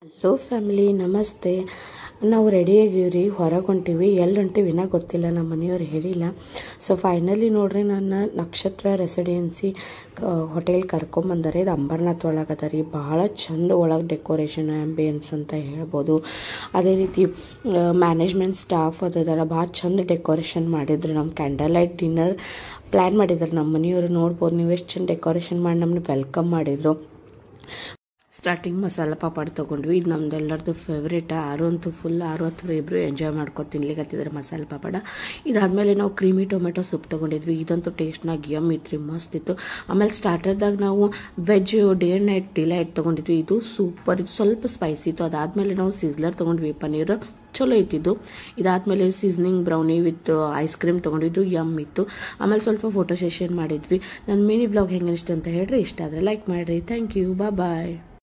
hello family ನಮಸ್ತೆ ನಾವು ready ಆಗೀವ್ರಿ ಹೊರಗೆ ಹೊಂಟೀವಿ ಎಲ್ಲಿ ಹೊಂಟೀವಿ ಇನ್ನೂ ಗೊತ್ತಿಲ್ಲ ನಮ್ಮ ಮನೆಯವ್ರು ಹೇಳಿಲ್ಲ ಸೊ ಫೈನಲಿ ನೋಡ್ರಿ ನನ್ನ ನಕ್ಷತ್ರ ರೆಸಿಡೆನ್ಸಿ ಹೋಟೆಲ್ ಕರ್ಕೊಂಬಂದಾರೆ ಇದು ಅಂಬರ್ನಾಥ್ ಒಳಗೆ ಅದ ರೀ ಭಾಳ ಚಂದ ಒಳಗೆ ಡೆಕೋರೇಷನ್ ಆ್ಯಂಬಿಯನ್ಸ್ ಅಂತ ಹೇಳ್ಬೋದು ಅದೇ ರೀತಿ ಮ್ಯಾನೇಜ್ಮೆಂಟ್ ಸ್ಟಾಫ್ ಅದರ ಭಾಳ ಚಂದ ಡೆಕೋರೇಷನ್ ಮಾಡಿದ್ರು ನಮ್ಮ ಕ್ಯಾಂಡಲ್ ಲೈಟ್ ಡಿನ್ನರ್ ಪ್ಲ್ಯಾನ್ ಮಾಡಿದ್ರು ನಮ್ಮ ಮನೆಯವರು ನೋಡ್ಬೋದು ನೀವು ಎಷ್ಟು ಚಂದ ಡೆಕೋರೇಷನ್ ಮಾಡಿ ನಮ್ಮನ್ನ ವೆಲ್ಕಮ್ ಮಾಡಿದರು ಸ್ಟಾರ್ಟಿಂಗ್ ಮಸಾಲ ಪಾಪಡ್ ತೊಗೊಂಡ್ವಿ ಇದು ನಮ್ದೆಲ್ಲರದು ಫೇವ್ರೇಟ್ ಆರು ಅಂತೂ ಫುಲ್ ಆರು ಹತ್ತು ಇಬ್ಬರು ಎಂಜಾಯ್ ಮಾಡ್ಕೊಂಡು ತಿನ್ಲಿಕ್ಕತ್ತಿದ್ರೆ ಮಸಾಲೆ ಪಾಪಡ ಇದಾದಮೇಲೆ ನಾವು ಕ್ರೀಮಿ ಟೊಮೆಟೊ ಸೂಪ್ ತೊಗೊಂಡಿದ್ವಿ ಇದಂತೂ ಟೇಸ್ಟ್ನಾಗ ಯಮ್ ಇತ್ತು ಮಸ್ತ್ ಇತ್ತು ಆಮೇಲೆ ಸ್ಟಾರ್ಟರ್ದಾಗ ನಾವು veg day and night delight ತೊಗೊಂಡಿದ್ವಿ ಇದು ಸೂಪರ್ ಇದು ಸ್ವಲ್ಪ ಸ್ಪೈಸಿ ಇತ್ತು ಅದಾದಮೇಲೆ ನಾವು ಸಿಸ್ಲರ್ ತೊಗೊಂಡ್ವಿ ಪನ್ನೀರ್ ಚಲೋ ಇತ್ತಿದ್ದು ಇದಾದ್ಮೇಲೆ seasoning brownie with ice cream ತೊಗೊಂಡಿದ್ದು ಯಮ್ ಇತ್ತು ಆಮೇಲೆ ಸ್ವಲ್ಪ ಫೋಟೋ ಸೆಷನ್ ಮಾಡಿದ್ವಿ ನನ್ನ ಮಿನಿ ಬ್ಲಾಗ್ ಹೆಂಗೆ ಇಷ್ಟ ಅಂತ ಹೇಳ್ರಿ ಇಷ್ಟ ಆದರೆ ಲೈಕ್ ಮಾಡಿರಿ ಥ್ಯಾಂಕ್ ಯು ಬಾ ಬಾಯ್